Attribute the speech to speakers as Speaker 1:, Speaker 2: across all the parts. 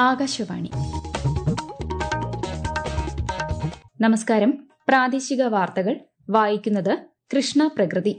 Speaker 1: ആകാശവാണി നമസ്കാരം പ്രാദേശിക വാർത്തകൾ വായിക്കുന്നത് കൃഷ്ണ പ്രകൃതി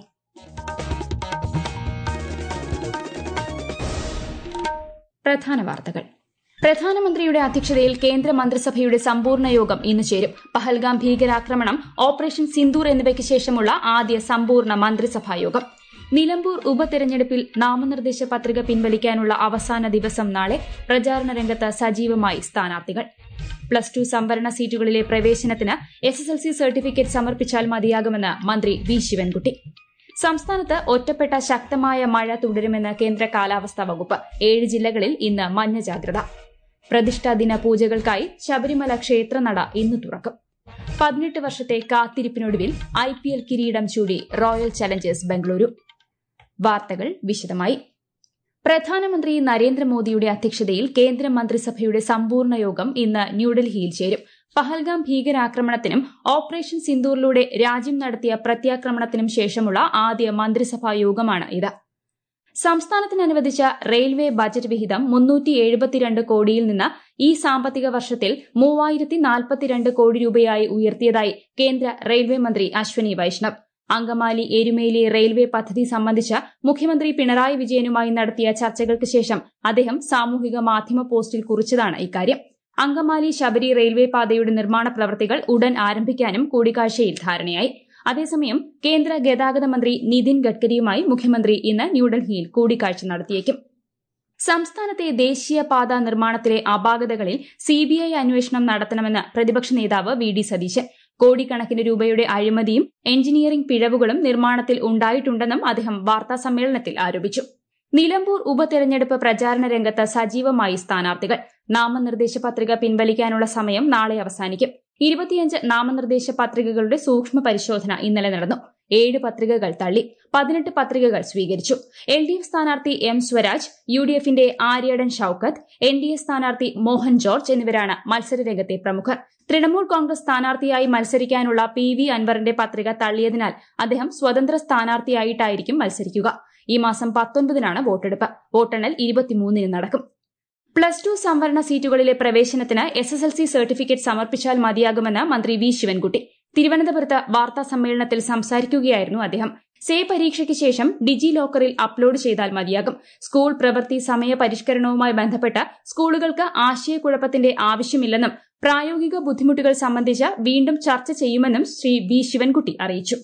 Speaker 1: പ്രധാന വാർത്തകൾ പ്രധാനമന്ത്രിയുടെ അധ്യക്ഷതയിൽ കേന്ദ്ര മന്ത്രിസഭയുടെ സമ്പൂർണ്ണ യോഗം ഇന്ന് ചേരും പഹൽഗാം ഭീകരാക്രമണം ഓപ്പറേഷൻ സിന്ദൂർ എന്നിവയ്ക്ക് ശേഷമുള്ള ആദ്യ സമ്പൂർണ്ണ മന്ത്രിസഭാ യോഗം നിലമ്പൂർ ഉപതെരഞ്ഞെടുപ്പിൽ നാമനിർദ്ദേശ പത്രിക പിൻവലിക്കാനുള്ള അവസാന ദിവസം നാളെ പ്രചാരണ രംഗത്ത് സജീവമായി സ്ഥാനാർത്ഥികൾ പ്ലസ് ടു സംവരണ സീറ്റുകളിലെ പ്രവേശനത്തിന് S S L C certificate സമർപ്പിച്ചാൽ മതിയാകുമെന്ന് മന്ത്രി വി ശിവൻകുട്ടി സംസ്ഥാനത്ത് ഒറ്റപ്പെട്ട ശക്തമായ മഴ തുടരുമെന്ന് കേന്ദ്ര കാലാവസ്ഥാ വകുപ്പ് ഏഴ് ജില്ലകളിൽ ഇന്ന് മഞ്ഞ ജാഗ്രത പ്രതിഷ്ഠാ ദിന പൂജകൾക്കായി ശബരിമല ക്ഷേത്രനട ഇന്ന് തുറക്കും പതിനെട്ട് വർഷത്തെ കാത്തിരിപ്പിനൊടുവിൽ ഐ പി എൽ കിരീടം ചൂടി റോയൽ ചലഞ്ചേഴ്സ് ബംഗളൂരു വാർത്തകൾ വിശദമായി പ്രധാനമന്ത്രി നരേന്ദ്രമോദിയുടെ അധ്യക്ഷതയിൽ കേന്ദ്ര മന്ത്രിസഭയുടെ സമ്പൂർണ്ണ യോഗം ഇന്ന് ന്യൂഡൽഹിയിൽ ചേരും പഹൽഗാം ഭീകരാക്രമണത്തിനും ഓപ്പറേഷൻ സിന്ദൂറിലൂടെ രാജ്യം നടത്തിയ പ്രത്യാക്രമണത്തിനും ശേഷമുള്ള ആദ്യ മന്ത്രിസഭാ യോഗമാണ് ഇത് സംസ്ഥാനത്തിന് അനുവദിച്ച റെയിൽവേ ബജറ്റ് വിഹിതം മുന്നൂറ്റി എഴുപത്തിരണ്ട് കോടിയിൽ നിന്ന് ഈ സാമ്പത്തിക വർഷത്തിൽ മൂവായിരത്തി നാൽപ്പത്തിരണ്ട് കോടി രൂപയായി ഉയർത്തിയതായി കേന്ദ്ര റെയിൽവേ മന്ത്രി അശ്വനി വൈഷ്ണവ് അങ്കമാലി എരുമേലി റെയിൽവേ പദ്ധതി സംബന്ധിച്ച് മുഖ്യമന്ത്രി പിണറായി വിജയനുമായി നടത്തിയ ചർച്ചകൾക്ക് ശേഷം അദ്ദേഹം സാമൂഹിക മാധ്യമ പോസ്റ്റിൽ കുറിച്ചതാണ് ഇക്കാര്യം അങ്കമാലി ശബരി റെയിൽവേ പാതയുടെ നിർമ്മാണ പ്രവൃത്തികൾ ഉടൻ ആരംഭിക്കാനും കൂടിക്കാഴ്ചയിൽ ധാരണയായി അതേസമയം കേന്ദ്ര ഗതാഗത മന്ത്രി നിതിൻ ഗഡ്കരിയുമായി മുഖ്യമന്ത്രി ഇന്ന് ന്യൂഡൽഹിയിൽ കൂടിക്കാഴ്ച നടത്തിയേക്കും സംസ്ഥാനത്തെ ദേശീയപാത നിർമ്മാണത്തിലെ അപാകതകളിൽ സിബിഐ അന്വേഷണം നടത്തണമെന്ന് പ്രതിപക്ഷ നേതാവ് വി ഡി സതീശൻ കോടിക്കണക്കിന് രൂപയുടെ അഴിമതിയും എഞ്ചിനീയറിംഗ് പിഴവുകളും നിർമ്മാണത്തിൽ ഉണ്ടായിട്ടുണ്ടെന്നും അദ്ദേഹം വാർത്താസമ്മേളനത്തിൽ ആരോപിച്ചു നിലമ്പൂർ ഉപതെരഞ്ഞെടുപ്പ് പ്രചാരണ രംഗത്ത് സജീവമായി സ്ഥാനാർത്ഥികൾ നാമനിർദ്ദേശ പത്രിക പിൻവലിക്കാനുള്ള സമയം നാളെ അവസാനിക്കും ഇരുപത്തിയഞ്ച് നാമനിർദ്ദേശ പത്രികകളുടെ സൂക്ഷ്മ പരിശോധന ഇന്നലെ നടന്നു ഏഴ് പത്രികകൾ തള്ളി പതിനെട്ട് പത്രികകൾ സ്വീകരിച്ചു എൽ ഡി എഫ് സ്ഥാനാർത്ഥി എം സ്വരാജ് യു ഡി എഫിന്റെ Aryadan Shoukath N D A സ്ഥാനാർത്ഥി മോഹൻ ജോർജ് എന്നിവരാണ് മത്സരരംഗത്തെ പ്രമുഖർ തൃണമൂൽ കോൺഗ്രസ് സ്ഥാനാർത്ഥിയായി മത്സരിക്കാനുള്ള പി വി അൻവറിന്റെ പത്രിക തള്ളിയതിനാൽ അദ്ദേഹം സ്വതന്ത്ര സ്ഥാനാർത്ഥിയായിട്ടായിരിക്കും മത്സരിക്കുക ഈ മാസം പത്തൊൻപതിനാണ് വോട്ടെടുപ്പ് വോട്ടെണ്ണൽ ഇരുപത്തിമൂന്നിന് നടക്കും പ്ലസ് ടു സംവരണ സീറ്റുകളിലെ പ്രവേശനത്തിന് S S L C certificate സമർപ്പിച്ചാൽ മതിയാകുമെന്ന് മന്ത്രി വി ശിവൻകുട്ടി തിരുവനന്തപുരത്ത് വാർത്താ സമ്മേളനത്തിൽ സംസാരിക്കുകയായിരുന്നു അദ്ദേഹം സേ പരീക്ഷയ്ക്ക് ശേഷം ഡിജി ലോക്കറിൽ അപ്ലോഡ് ചെയ്താൽ മതിയാകും സ്കൂൾ പ്രവൃത്തി സമയ പരിഷ്കരണവുമായി ബന്ധപ്പെട്ട് സ്കൂളുകൾക്ക് ആശയക്കുഴപ്പത്തിന്റെ ആവശ്യമില്ലെന്നും പ്രായോഗിക ബുദ്ധിമുട്ടുകൾ സംബന്ധിച്ച് വീണ്ടും ചർച്ച ചെയ്യുമെന്നും ശ്രീ വി ശിവൻകുട്ടി അറിയിച്ചു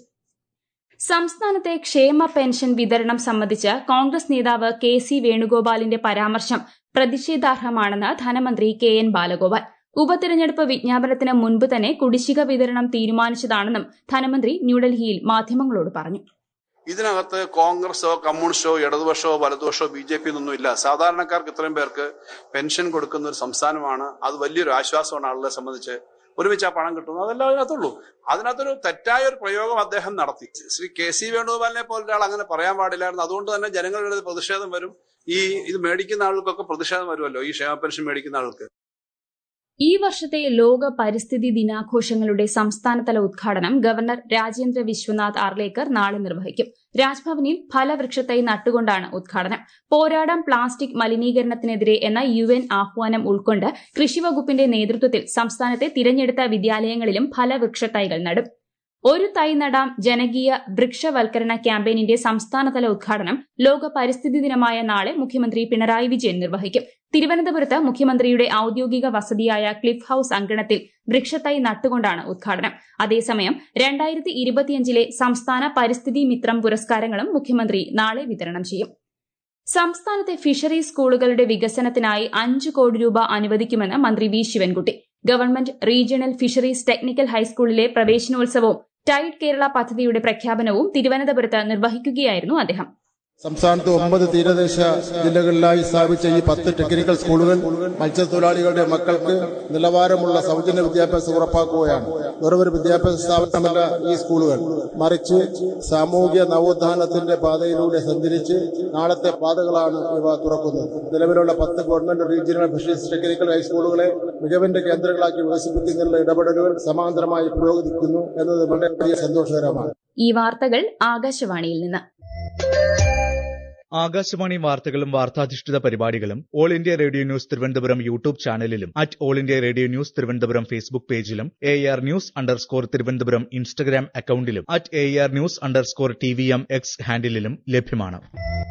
Speaker 1: സംസ്ഥാനത്തെ ക്ഷേമ പെൻഷൻ വിതരണം സംബന്ധിച്ച് കോൺഗ്രസ് നേതാവ് കെ സി വേണുഗോപാലിന്റെ പരാമർശം പ്രതിഷേധാർഹമാണെന്ന് ധനമന്ത്രി കെ എൻ ബാലഗോപാൽ ഉപതെരഞ്ഞെടുപ്പ് വിജ്ഞാപനത്തിന് മുൻപ് തന്നെ കുടിശ്ശിക വിതരണം തീരുമാനിച്ചതാണെന്നും ധനമന്ത്രി ന്യൂഡൽഹിയിൽ മാധ്യമങ്ങളോട് പറഞ്ഞു
Speaker 2: ഇതിനകത്ത് കോൺഗ്രസോ കമ്മ്യൂണിസ്റ്റോ ഇടതുപക്ഷമോ വലതുപക്ഷമോ ബി ജെ പി ഒന്നും ഇല്ല സാധാരണക്കാർക്ക് ഇത്രയും പേർക്ക് പെൻഷൻ കൊടുക്കുന്ന ഒരു സംസ്ഥാനമാണ് അത് വലിയൊരു ആശ്വാസമാണ് ആളുകളെ സംബന്ധിച്ച് ഒരുമിച്ച് ആ പണം കിട്ടുന്നു അതല്ല അതിനകത്തുള്ളൂ അതിനകത്തൊരു തെറ്റായ ഒരു പ്രയോഗം അദ്ദേഹം നടത്തി ശ്രീ കെ സി വേണുഗോപാലിനെ പോലെ ഒരാൾ അങ്ങനെ പറയാൻ പാടില്ലായിരുന്നു അതുകൊണ്ട് തന്നെ ജനങ്ങളുടെ പ്രതിഷേധം വരും ഈ ഇത് മേടിക്കുന്ന ആൾക്കൊക്കെ പ്രതിഷേധം വരുമല്ലോ ഈ ക്ഷേമ പെൻഷൻ മേടിക്കുന്ന ആൾക്ക്
Speaker 1: ഈ വർഷത്തെ ലോക പരിസ്ഥിതി ദിനാഘോഷങ്ങളുടെ സംസ്ഥാനതല ഉദ്ഘാടനം ഗവർണർ രാജേന്ദ്ര വിശ്വനാഥ് ആർലേക്കർ നാളെ നിർവഹിക്കും രാജ്ഭവനിൽ ഫലവൃക്ഷത്തൈ നട്ടുകൊണ്ടാണ് ഉദ്ഘാടനം പോരാടാം പ്ലാസ്റ്റിക് മലിനീകരണത്തിനെതിരെ എന്ന യു എൻ ആഹ്വാനം ഉൾക്കൊണ്ട് കൃഷിവകുപ്പിന്റെ നേതൃത്വത്തിൽ സംസ്ഥാനത്തെ തിരഞ്ഞെടുത്ത വിദ്യാലയങ്ങളിലും ഫലവൃക്ഷത്തൈകൾ നടും ഒരു തൈ നടാം ജനകീയ വൃക്ഷവൽക്കരണ ക്യാമ്പയിനിന്റെ സംസ്ഥാനതല ഉദ്ഘാടനം ലോക പരിസ്ഥിതി ദിനമായ നാളെ മുഖ്യമന്ത്രി പിണറായി വിജയൻ നിർവഹിക്കും തിരുവനന്തപുരത്ത് മുഖ്യമന്ത്രിയുടെ ഔദ്യോഗിക വസതിയായ ക്ലിഫ് ഹൌസ് അങ്കണത്തിൽ വൃക്ഷത്തൈ നട്ടുകൊണ്ടാണ് ഉദ്ഘാടനം അതേസമയം രണ്ടായിരത്തി ഇരുപത്തിയഞ്ചിലെ സംസ്ഥാന പരിസ്ഥിതി മിത്രം പുരസ്കാരങ്ങളും മുഖ്യമന്ത്രി നാളെ വിതരണം ചെയ്യും സംസ്ഥാനത്തെ ഫിഷറീസ് സ്കൂളുകളുടെ വികസനത്തിനായി അഞ്ചു കോടി രൂപ അനുവദിക്കുമെന്ന് മന്ത്രി V Sivankutty government regional fisheries technical ഹൈസ്കൂളിലെ പ്രവേശനോത്സവവും ടൈഡ് കേരള പദ്ധതിയുടെ പ്രഖ്യാപനവും തിരുവനന്തപുരത്ത് നിർവഹിക്കുകയായിരുന്നു അദ്ദേഹം
Speaker 3: സംസ്ഥാനത്ത് ഒമ്പത് തീരദേശ ജില്ലകളിലായി സ്ഥാപിച്ച ഈ പത്ത് ടെക്നിക്കൽ സ്കൂളുകൾ മത്സ്യത്തൊഴിലാളികളുടെ മക്കൾക്ക് നിലവാരമുള്ള സൗജന്യ വിദ്യാഭ്യാസം ഉറപ്പാക്കുകയാണ് വെറുമൊരു വിദ്യാഭ്യാസ സ്ഥാപനമല്ല ഈ സ്കൂളുകൾ മറിച്ച് സാമൂഹിക നവോത്ഥാനത്തിന്റെ പാതയിലൂടെ സഞ്ചരിച്ച് നാളത്തെ പാതകളാണ് ഇവ തുറക്കുന്നത് നിലവിലുള്ള പത്ത് ഗവൺമെന്റ് റീജിയണൽ ഫിഷറീസ് ടെക്നിക്കൽ ഹൈസ്കൂളുകളെ മികവിന്റെ കേന്ദ്രങ്ങളാക്കി വികസിപ്പിക്കുന്നതിനുള്ള ഇടപെടലുകൾ സമാന്തരമായി പുരോഗമിക്കുന്നു എന്നത് വളരെ വലിയ സന്തോഷകരമാണ്
Speaker 1: ഈ വാർത്തകൾ ആകാശവാണിയിൽ നിന്ന്
Speaker 4: ആകാശവാണി വാർത്തകളും വാർത്താധിഷ്ഠിത പരിപാടികളും All India Radio news Thiruvananthapuram YouTube ചാനലിലും at All India Radio news Thiruvananthapuram Facebook പേജിലും A R news underscore Thiruvananthapuram Instagram അക്കൌണ്ടിലും at A R news underscore T V M X ഹാൻഡിലും ലഭ്യമാണ്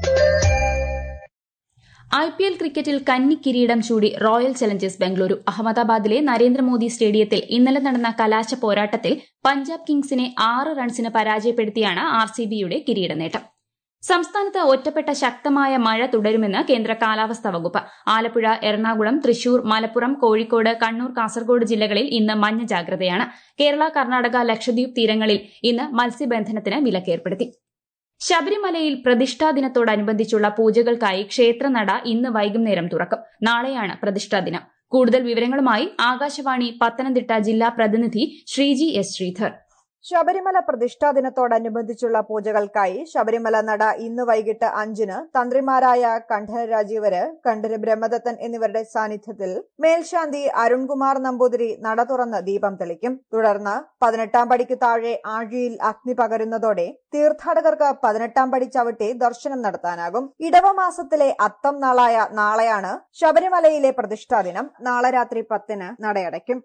Speaker 1: ഐ പി എൽ ക്രിക്കറ്റിൽ കന്നി കിരീടം ചൂടി റോയൽ ചലഞ്ചേഴ്സ് ബംഗളൂരു അഹമ്മദാബാദിലെ നരേന്ദ്രമോദി സ്റ്റേഡിയത്തിൽ ഇന്നലെ നടന്ന കലാശ പോരാട്ടത്തിൽ പഞ്ചാബ് കിങ്സിനെ ആറ് റൺസിന് പരാജയപ്പെടുത്തിയാണ് ആർ സി ബിയുടെ കിരീട നേട്ടം സംസ്ഥാനത്ത് ഒറ്റപ്പെട്ട ശക്തമായ മഴ തുടരുമെന്ന് കേന്ദ്ര കാലാവസ്ഥാ വകുപ്പ് ആലപ്പുഴ എറണാകുളം തൃശൂർ മലപ്പുറം കോഴിക്കോട് കണ്ണൂർ കാസർഗോഡ് ജില്ലകളിൽ ഇന്ന് മഞ്ഞ ജാഗ്രതയാണ് കേരള കർണാടക ലക്ഷദ്വീപ് തീരങ്ങളിൽ ഇന്ന് മത്സ്യബന്ധനത്തിന് വിലക്കേർപ്പെടുത്തി ശബരിമലയിൽ പ്രതിഷ്ഠാ ദിനത്തോടനുബന്ധിച്ചുള്ള പൂജകൾക്കായി ക്ഷേത്രനട ഇന്ന് വൈകുന്നേരം തുറക്കും നാളെയാണ് പ്രതിഷ്ഠാ ദിനം കൂടുതൽ വിവരങ്ങളുമായി ആകാശവാണി പത്തനംതിട്ട ജില്ലാ പ്രതിനിധി ശ്രീജി എസ് ശ്രീധർ
Speaker 5: ശബരിമല പ്രതിഷ്ഠാ ദിനത്തോടനുബന്ധിച്ചുള്ള പൂജകൾക്കായി ശബരിമല നട ഇന്ന് വൈകിട്ട് അഞ്ചിന് തന്ത്രിമാരായ കണ്ഠര രാജീവര് കണ്ഠര ബ്രഹ്മദത്തൻ എന്നിവരുടെ സാന്നിധ്യത്തിൽ മേൽശാന്തി അരുൺകുമാർ നമ്പൂതിരി നട തുറന്ന് ദീപം തെളിക്കും തുടർന്ന് പതിനെട്ടാം പടിക്ക് താഴെ ആഴിയിൽ അഗ്നി പകരുന്നതോടെ തീർത്ഥാടകർക്ക് പതിനെട്ടാം പടി ചവിട്ടി ദർശനം നടത്താനാകും ഇടവമാസത്തിലെ അത്തം നാളായ നാളെയാണ് ശബരിമലയിലെ പ്രതിഷ്ഠാ ദിനം നാളെ രാത്രി പത്തിന് നടയടയ്ക്കും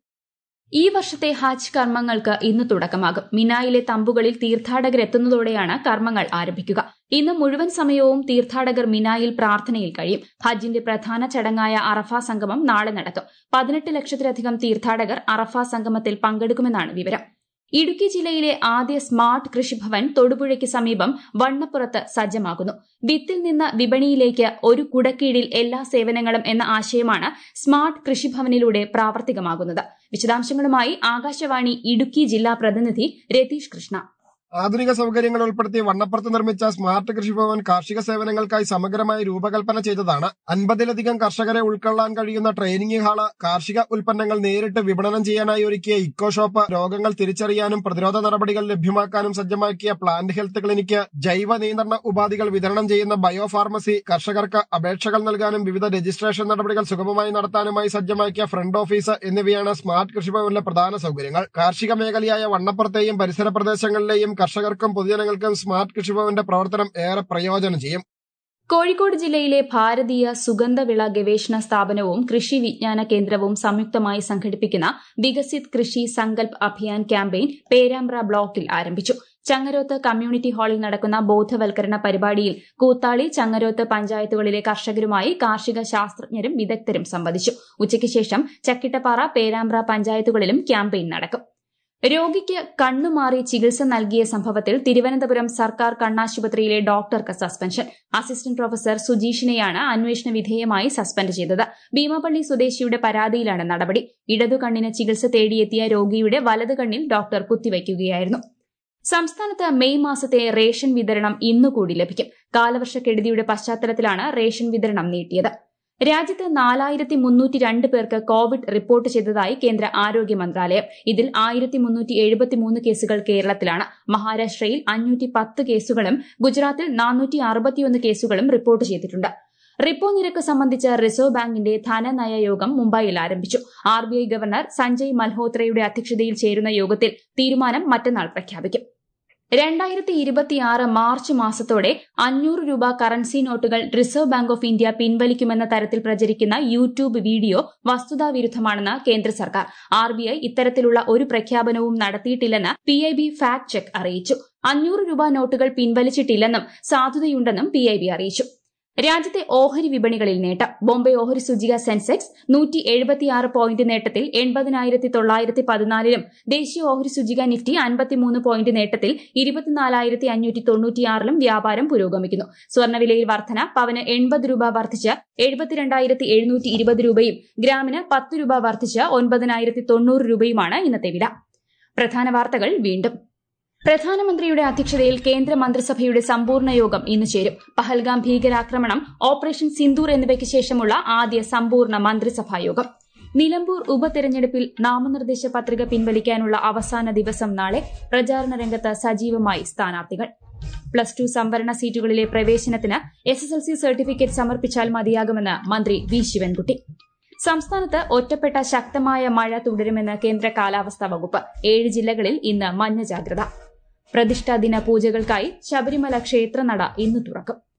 Speaker 1: ഈ വർഷത്തെ ഹജ്ജ് കർമ്മങ്ങൾക്ക് ഇന്ന് തുടക്കമാകും മിനായിലെ തമ്പുകളിൽ തീർത്ഥാടകരെത്തുന്നതോടെയാണ് കർമ്മങ്ങൾ ആരംഭിക്കുക ഇന്ന് മുഴുവൻ സമയവും തീർത്ഥാടകർ മിനായിൽ പ്രാർത്ഥനയിൽ കഴിയും ഹജ്ജിന്റെ പ്രധാന ചടങ്ങായ അറഫ സംഗമം നാളെ നടക്കും പതിനെട്ട് ലക്ഷത്തിലധികം തീർത്ഥാടകർ അറഫ സംഗമത്തിൽ പങ്കെടുക്കുമെന്നാണ് വിവരം ഇടുക്കി ജില്ലയിലെ ആദ്യ സ്മാർട്ട് കൃഷിഭവൻ തൊടുപുഴയ്ക്ക് സമീപം വണ്ണപ്പുറത്ത് സജ്ജമാകുന്നു വിത്തിൽ നിന്ന് വിപണിയിലേക്ക് ഒരു കുടക്കീഴിൽ എല്ലാ സേവനങ്ങളും എന്ന ആശയമാണ് സ്മാർട്ട് കൃഷിഭവനിലൂടെ പ്രാവർത്തികമാകുന്നത് വിശദാംശങ്ങളുമായി ആകാശവാണി ഇടുക്കി ജില്ലാ പ്രതിനിധി രതീഷ് കൃഷ്ണ
Speaker 6: ആധുനിക സൗകര്യങ്ങൾ ഉൾപ്പെടുത്തി വണ്ണപ്പുറത്ത് നിർമ്മിച്ച സ്മാർട്ട് കൃഷിഭവൻ കാർഷിക സേവനങ്ങൾക്കായി സമഗ്രമായി രൂപകൽപ്പന ചെയ്തതാണ് അൻപതിലധികം കർഷകരെ ഉൾക്കൊള്ളാൻ കഴിയുന്ന ട്രെയിനിംഗ് ഹാള് കാർഷിക ഉൽപ്പന്നങ്ങൾ നേരിട്ട് വിപണനം ചെയ്യാനായി ഒരുക്കിയ ഇക്കോ ഷോപ്പ് രോഗങ്ങൾ തിരിച്ചറിയാനും പ്രതിരോധ നടപടികൾ ലഭ്യമാക്കാനും സജ്ജമാക്കിയ പ്ലാന്റ് ഹെൽത്ത് ക്ലിനിക്ക് ജൈവ നിയന്ത്രണ ഉപാധികൾ വിതരണം ചെയ്യുന്ന ബയോ ഫാർമസി കർഷകർക്ക് അപേക്ഷകൾ നൽകാനും വിവിധ രജിസ്ട്രേഷൻ നടപടികൾ സുഗമമായി നടത്താനുമായി സജ്ജമാക്കിയ ഫ്രണ്ട് ഓഫീസ് എന്നിവയാണ് സ്മാർട്ട് കൃഷിഭവനിലെ പ്രധാന സൗകര്യങ്ങൾ കാർഷിക മേഖലയായ വണ്ണപ്പുറത്തെയും പരിസര പ്രദേശങ്ങളിലെയും കർഷകർക്കും പൊതുജനങ്ങൾക്കും സ്മാർട്ട് കൃഷിഭവന്റെ പ്രവർത്തനം ഏറെ പ്രയോജനം ചെയ്യും
Speaker 1: കോഴിക്കോട് ജില്ലയിലെ ഭാരതീയ സുഗന്ധവിള ഗവേഷണ സ്ഥാപനവും കൃഷി വിജ്ഞാന കേന്ദ്രവും സംയുക്തമായി സംഘടിപ്പിക്കുന്ന വികസിത് കൃഷി സങ്കൽപ് അഭിയാൻ ക്യാമ്പയിൻ പേരാമ്പ്ര ബ്ലോക്കിൽ ആരംഭിച്ചു ചങ്ങരോത്ത് കമ്മ്യൂണിറ്റി ഹാളിൽ നടക്കുന്ന ബോധവൽക്കരണ പരിപാടിയിൽ കൂത്താളി ചങ്ങരോത്ത് പഞ്ചായത്തുകളിലെ കർഷകരുമായി കാർഷിക ശാസ്ത്രജ്ഞരും വിദഗ്ധരും സംവദിച്ചു ഉച്ചയ്ക്ക് ശേഷം ചക്കിട്ടപ്പാറ പേരാമ്പ്ര പഞ്ചായത്തുകളിലും ക്യാമ്പയിൻ നടക്കും രോഗിക്ക് കണ്ണുമാറി ചികിത്സ നൽകിയ സംഭവത്തിൽ തിരുവനന്തപുരം സർക്കാർ കണ്ണാശുപത്രിയിലെ ഡോക്ടർക്ക് സസ്പെൻഷൻ അസിസ്റ്റന്റ് പ്രൊഫസർ സുജീഷിനെയാണ് അന്വേഷണ വിധേയമായി സസ്പെൻഡ് ചെയ്തത് ഭീമാപള്ളി സ്വദേശിയുടെ പരാതിയിലാണ് നടപടി ഇടതു കണ്ണിന് ചികിത്സ തേടിയെത്തിയ രോഗിയുടെ വലത് കണ്ണിൽ ഡോക്ടർ കുത്തിവയ്ക്കുകയായിരുന്നു സംസ്ഥാനത്ത് മെയ് മാസത്തെ റേഷൻ വിതരണം ഇന്നുകൂടി ലഭിക്കും കാലവർഷക്കെടുതിയുടെ പശ്ചാത്തലത്തിലാണ് റേഷൻ വിതരണം നീട്ടിയത് രാജ്യത്ത് നാലായിരത്തി മുന്നൂറ്റി രണ്ട് പേർക്ക് കോവിഡ് റിപ്പോർട്ട് ചെയ്തതായി കേന്ദ്ര ആരോഗ്യ മന്ത്രാലയം ഇതിൽ ആയിരത്തി മുന്നൂറ്റി എഴുപത്തിമൂന്ന് കേസുകൾ കേരളത്തിലാണ് മഹാരാഷ്ട്രയിൽ അഞ്ഞൂറ്റി പത്ത് കേസുകളും ഗുജറാത്തിൽ നാനൂറ്റി അറുപത്തിയൊന്ന് കേസുകളും റിപ്പോർട്ട് ചെയ്തിട്ടുണ്ട് റിപ്പോ നിരക്ക് സംബന്ധിച്ച് റിസർവ് ബാങ്കിന്റെ ധനനയ യോഗം മുംബൈയിൽ ആരംഭിച്ചു R B I governor Sanjay മൽഹോത്രയുടെ അധ്യക്ഷതയിൽ ചേരുന്ന യോഗത്തിൽ തീരുമാനം മറ്റന്നാൾ പ്രഖ്യാപിക്കും രണ്ടായിരത്തി ഇരുപത്തിയാറ് മാർച്ച് മാസത്തോടെ അഞ്ഞൂറ് രൂപ കറൻസി നോട്ടുകൾ റിസർവ് ബാങ്ക് ഓഫ് ഇന്ത്യ പിൻവലിക്കുമെന്ന തരത്തിൽ പ്രചരിക്കുന്ന യൂട്യൂബ് വീഡിയോ വസ്തുതാവിരുദ്ധമാണെന്ന് കേന്ദ്ര സർക്കാർ ആർ ബി ഐ ഇത്തരത്തിലുള്ള ഒരു പ്രഖ്യാപനവും നടത്തിയിട്ടില്ലെന്ന് P I B fact check അറിയിച്ചു അഞ്ഞൂറ് രൂപ നോട്ടുകൾ പിൻവലിച്ചിട്ടില്ലെന്നും സാധുതയുണ്ടെന്നും പി ഐ ബി അറിയിച്ചു രാജ്യത്തെ ഓഹരി വിപണികളിൽ നേട്ടം ബോംബെ ഓഹരി സൂചിക സെൻസെക്സ് നൂറ്റി എഴുപത്തിയാറ് പോയിന്റ് നേട്ടത്തിൽ എൺപതിനായിരത്തി തൊള്ളായിരത്തി പതിനാലിലും ദേശീയ ഓഹരി സൂചിക നിഫ്റ്റി അൻപത്തിമൂന്ന് പോയിന്റ് നേട്ടത്തിൽ ഇരുപത്തിനാലായിരത്തി അഞ്ഞൂറ്റി തൊണ്ണൂറ്റിയാറിലും വ്യാപാരം പുരോഗമിക്കുന്നു സ്വർണ്ണവിലയിൽ വർധന പവന് എൺപത് രൂപ വർദ്ധിച്ച് എഴുപത്തിരണ്ടായിരത്തി എഴുന്നൂറ്റി ഇരുപത് രൂപയും ഗ്രാമിന് പത്ത് രൂപ വർദ്ധിച്ച് ഒൻപതിനായിരത്തി തൊണ്ണൂറ് രൂപയുമാണ് ഇന്നത്തെ വില പ്രധാന വാർത്തകൾ വീണ്ടും പ്രധാനമന്ത്രിയുടെ അധ്യക്ഷതയിൽ കേന്ദ്ര മന്ത്രിസഭയുടെ സമ്പൂർണ്ണ യോഗം ഇന്ന് ചേരും പഹൽഗാം ഭീകരാക്രമണം ഓപ്പറേഷൻ സിന്ദൂർ എന്നിവയ്ക്ക് ശേഷമുള്ള ആദ്യ സമ്പൂർണ്ണ മന്ത്രിസഭാ യോഗം നിലമ്പൂർ ഉപതെരഞ്ഞെടുപ്പിൽ നാമനിർദ്ദേശ പത്രിക പിൻവലിക്കാനുള്ള അവസാന ദിവസം നാളെ പ്രചാരണ രംഗത്ത് സജീവമായി സ്ഥാനാർത്ഥികൾ പ്ലസ് ടു സംവരണ സീറ്റുകളിലെ പ്രവേശനത്തിന് S S L C certificate സമർപ്പിച്ചാൽ മതിയാകുമെന്ന് മന്ത്രി വി ശിവൻകുട്ടി സംസ്ഥാനത്ത് ഒറ്റപ്പെട്ട ശക്തമായ മഴ തുടരുമെന്ന് കേന്ദ്ര കാലാവസ്ഥാ വകുപ്പ് ഏഴ് ജില്ലകളിൽ ഇന്ന് മഞ്ഞ ജാഗ്രത പ്രതിഷ്ഠാ ദിന പൂജകൾക്കായി ശബരിമല ക്ഷേത്രനട ഇന്ന് തുറക്കും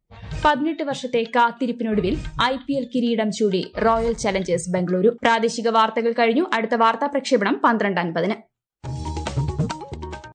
Speaker 1: പതിനെട്ട് വർഷത്തെ കാത്തിരിപ്പിനൊടുവിൽ ഐ പി എൽ കിരീടം ചൂടി റോയൽ ചലഞ്ചേഴ്സ് ബംഗളൂരു പ്രാദേശിക വാർത്തകൾ കഴിഞ്ഞു അടുത്ത വാർത്താ പ്രക്ഷേപണം പന്ത്രണ്ട് അൻപതിന്